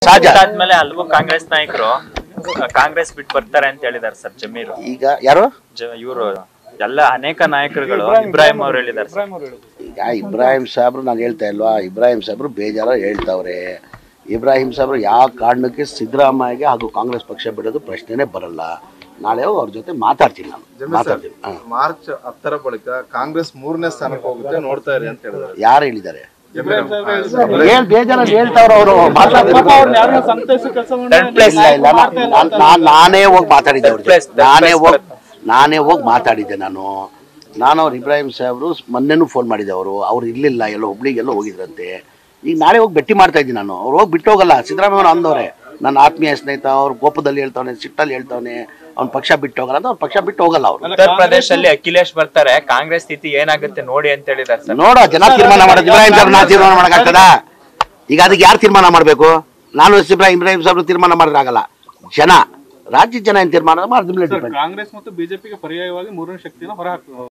ಸಹಜ ಆದ್ಮೇಲೆ ಹಲವು ಕಾಂಗ್ರೆಸ್ ನಾಯಕರು ಕಾಂಗ್ರೆಸ್ ಬಿಟ್ಟು ಬರ್ತಾರೆ ಅಂತ ಹೇಳಿದಾರೆ ಸರ್ ಜಮೀರು ಈಗ ಯಾರು ಇವರು ಎಲ್ಲ ಅನೇಕ ನಾಯಕರುಗಳು ಇಬ್ರಾಹಿಂ ಅವ್ರು ಹೇಳಿದಾರೆ ಸರ್ ಈಗ ಇಬ್ರಾಹಿಂ ಸಾಹೇಬ್ರು ನಾನು ಹೇಳ್ತಾ ಇಲ್ವಾ ಇಬ್ರಾಹಿಂ ಸಾಹೇಬ್ರು ಬೇಜಾರ ಹೇಳ್ತಾವ್ರೆ ಇಬ್ರಾಹಿಂ ಸಾಹೇಬ್ರು ಯಾವ ಕಾರಣಕ್ಕೆ ಸಿದ್ದರಾಮಯ್ಯಗೆ ಹಾಗೂ ಕಾಂಗ್ರೆಸ್ ಪಕ್ಷ ಬಿಡೋದು ಪ್ರಶ್ನೆನೇ ಬರಲ್ಲ ನಾಳೆ ಅವ್ರ ಜೊತೆ ಮಾತಾಡ್ತೀನಿ ನಾನು ಮಾತಾಡ್ತೀನಿ ಹಾ. ಮಾರ್ಚ್ ಹತ್ತರ ಬಳಿಕ ಕಾಂಗ್ರೆಸ್ ಮೂರನೇ ಸ್ಥಾನಕ್ಕೆ ಹೋಗುತ್ತೆ ನೋಡ್ತಾ ಇರಿ ಅಂತ ಹೇಳಿದ್ರು ಯಾರು ಹೇಳಿದ್ದಾರೆ ಜಮೀರ್ ಅಹ್ಮದ್ ಏನ್ ಬೇಜಾರಲ್ಲಿ ಹೇಳ್ತಾವ್ರ ಅವರು ಇಲ್ಲ ಇಲ್ಲ ನಾ- ನಾನ್- ನಾನ್- ನಾನೇ ಹೋಗಿ ಮಾತಾಡಿದ್ದೆ ಅವ್ರ Place, ಜೊತೆ. ನಾನೇ ಹೋಗಿ ನಾನೇ ಹೋಗಿ ಮಾತಾಡಿದ್ದೆ ನಾನು ನಾನು ಅವ್ರು ಇಬ್ರಾಹಿಂ ಸಾಹೇಬ್ರು ಮೊನ್ನೆನೂ ಫೋನ್ ಮಾಡಿದ್ದೆ ಅವರು ಅವ್ರು ಇರ್ಲಿಲ್ಲ ಎಲ್ಲೋ ಹುಬ್ಳಿಗೆಲ್ಲ ಹೋಗಿದ್ರಂತೆ ಈಗ ನಾಳೆ ಹೋಗಿ ಭೇಟಿ ಮಾಡ್ತಾ ಇದ್ದೀನಿ ನಾನು ಅವ್ರು ಹೋಗಿ ಬಿಟ್ಟು ಹೋಗಲ್ಲ ಸಿದ್ದರಾಮಯ್ಯ ಅಂದವ್ರೆ ನನ್ನ ಆತ್ಮೀಯ ಸ್ನೇಹಿತ ಅವ್ರು ಕೋಪದಲ್ಲಿ ಹೇಳ್ತಾವನೆ ಸಿಟ್ಟಲ್ಲಿ ಹೇಳ್ತಾವನೆ ಅವ್ನ ಪಕ್ಷ ಬಿಟ್ಟು ಹೋಗಲ್ಲ ಅಂತ ಅವ್ರ ಪಕ್ಷ ಬಿಟ್ಟು ಹೋಗಲ್ಲ ಅವರು ಉತ್ತರ ಪ್ರದೇಶಲ್ಲಿ ಅಖಿಲೇಶ್ ಬರ್ತಾರೆ ಕಾಂಗ್ರೆಸ್ ಸ್ಥಿತಿ ಏನಾಗುತ್ತೆ ನೋಡಿ ಅಂತ ಹೇಳಿದಾರೆ ಸರ್ ನೋಡ ಜನ ತೀರ್ಮಾನ ಮಾಡೋದು ಇಬ್ರಾಹಿಂ ಸಾಹೇಬ್ ನಾ ತೀರ್ಮಾನ ಮಾಡೋಕ್ಕಾಗ್ತದ ಈಗ ಅದಕ್ಕೆ ಯಾರು ತೀರ್ಮಾನ ಮಾಡಬೇಕು ನಾನು ಇಬ್ರಾಹಿಂ ಇಬ್ರಾಹಿಂ ಸಾಹೇಬ್ರು ತೀರ್ಮಾನ ಮಾಡೋಕ್ಕಾಗಲ್ಲ ಜನ ರಾಜ್ಯದ ಜನ ಏನು ತೀರ್ಮಾನ ಮಾಡಿದ ಮೇಲೆ ಡಿಪೆಂಡ್ ಕಾಂಗ್ರೆಸ್ ಮತ್ತು ಬಿಜೆಪಿಗೆ ಪರ್ಯಾಯವಾಗಿ ಮೂರನೇ ಶಕ್ತಿಯನ್ನು ಹೊರಹಾಕ